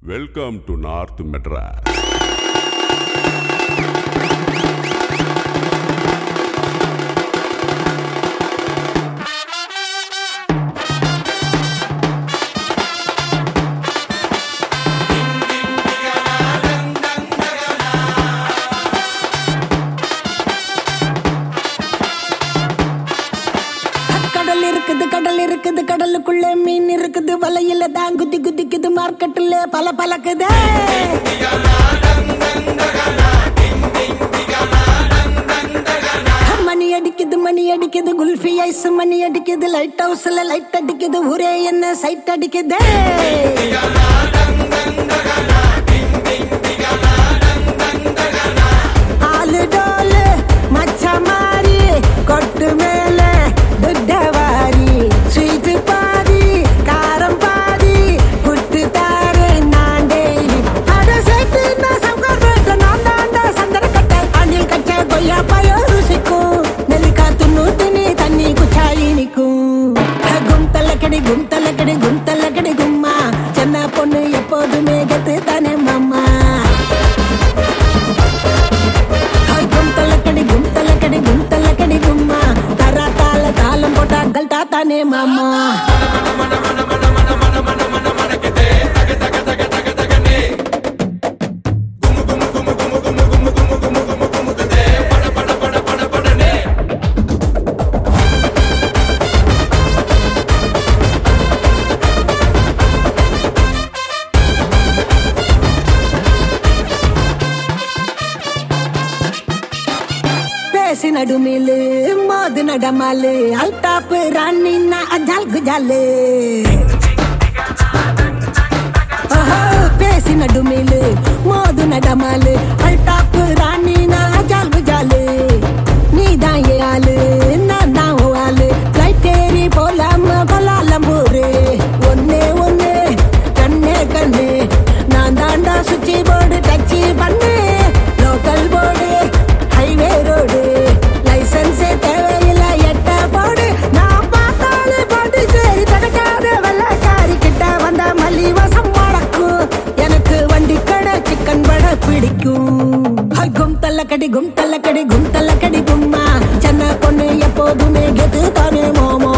welcome to north Madras கடல் இருக்குது கடல் இருக்குது கடலுக்குள்ள மீன் இருக்குது வலையில தான் குதி குதிக்குது மார்க்கெட்டுல பல பலக்குது மணி அடிக்குது மணி அடிக்குது குல்ஃபி ஐஸ் மணி அடிக்குது லைட் ஹவுஸ்ல லைட் அடிக்குது ஒரே என்ன சைட் அடிக்குது ஆளு டோலு மச்ச மாறி கொட்டு மேல துட்டவாரி ஸ்வீட் பாதி காரம் பாதி புட்டு தாரு நான் டெய்லி அட சேர்த்து நான் சவுக்கார் பேட்ட நான் தாண்டா சந்தன கட்ட அணில் கட்ட கொய்யா பாயோ ருசிக்கும் நெல்லிக்கா துண்ணு தினி தண்ணி குச்சாயி நிக்கும் கும்தல்ல கடி கும்தல்ல கடி கும்தல்ல கடி கும்மா சின்ன பொண்ணு எப்போதுமே கத்து தானே மாமா ஹாய் கும்தலக்கடி கும்தலக்கடி கும்தலக்கடி கும்மா தரா தாள தாளம் போட்டா கல்டா தானே மாமா பேசி நடுமிலு மோது நடமாலு அல்டாப்பு ராணின்னா அஜால் குஜாலு ஓஹோ, பேசி நடுமிலு மோது நடமாலு அல்டாப்பு ராணினா அஜால் குஜாலு நீதான் ஏ ஆளு நான் தான் உன் ஆளு ஃப்ளைட் ஏறி போலாம கொலாலம்பூரு ஒன்னே ஒன்னு கண்ணே கண்ணு நான் தாண்டா சுச்சி போர்டு டச்சு பண்ணு லோக்கல் போர்டு ஹைவே ரோடு லைசன்ஸே தேவையில்லை எட்ட போடு நான் பார்த்தாலே பாட்டு சரி தடுக்காத வெள்ளக்காரி கிட்ட வந்த மல்லி வசம் முடக்கும் எனக்கு வண்டி கடை சிக்கன் வட பிடிக்கும் ஹை, கும் தள்ளக்கடி கும் தள்ளக்கடி கும் தள்ளக்கடி கும்மா சென்ன பொண்ணு எப்போதுமே கெத்து தானே மோமோ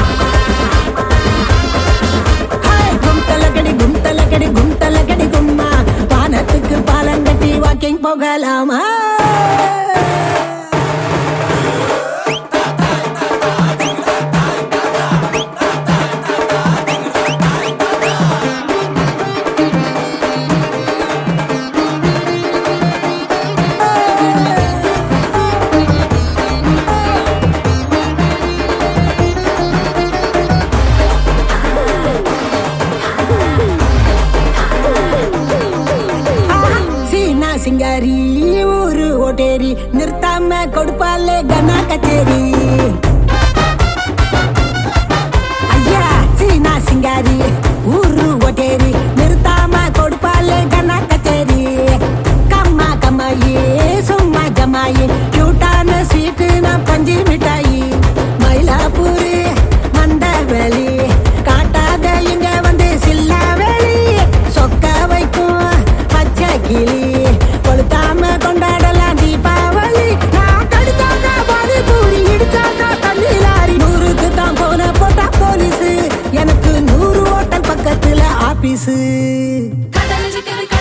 ஹாய், கும் தள்ளக்கடி கும் தள்ளக்கடி கும் தள்ளக்கடி கும்மா வானத்துக்கு பாலங்கட்டி வாக்கிங் போகலாமா சீனா சிங்காரி ஊரு ஓட்டேரி நிறுத்தாம கொடுப்பாலே கனா கச்சேரி ஐயா சீனா சிங்காரி ஊரு ஓட்டேரி நிறுத்தாம கொடுப்பாலே கனா கச்சேரி கம்மா கம்மாயி சும்மா ஜமாயி கியூட்டான ஸ்வீட்டு நான் பஞ்சு மிட்டாயி மயிலாப்பூரு மந்தவெளி காட்டாத இங்க வந்து சில்லாவெளி சொக்க வைக்கும் பச்சை கிளி கொளுத்தாம கொண்டாடலாம் தீபாவளி நான் கடிச்சாக்கா பாதி பூரி இடிச்சாக்கா தண்ணி லாரி நூறுக்கு தான் போன போட்டா போலீஸ் எனக்கு நூறு ஹோட்டல் பக்கத்துல ஆபீஸ் கடல் இருக்குது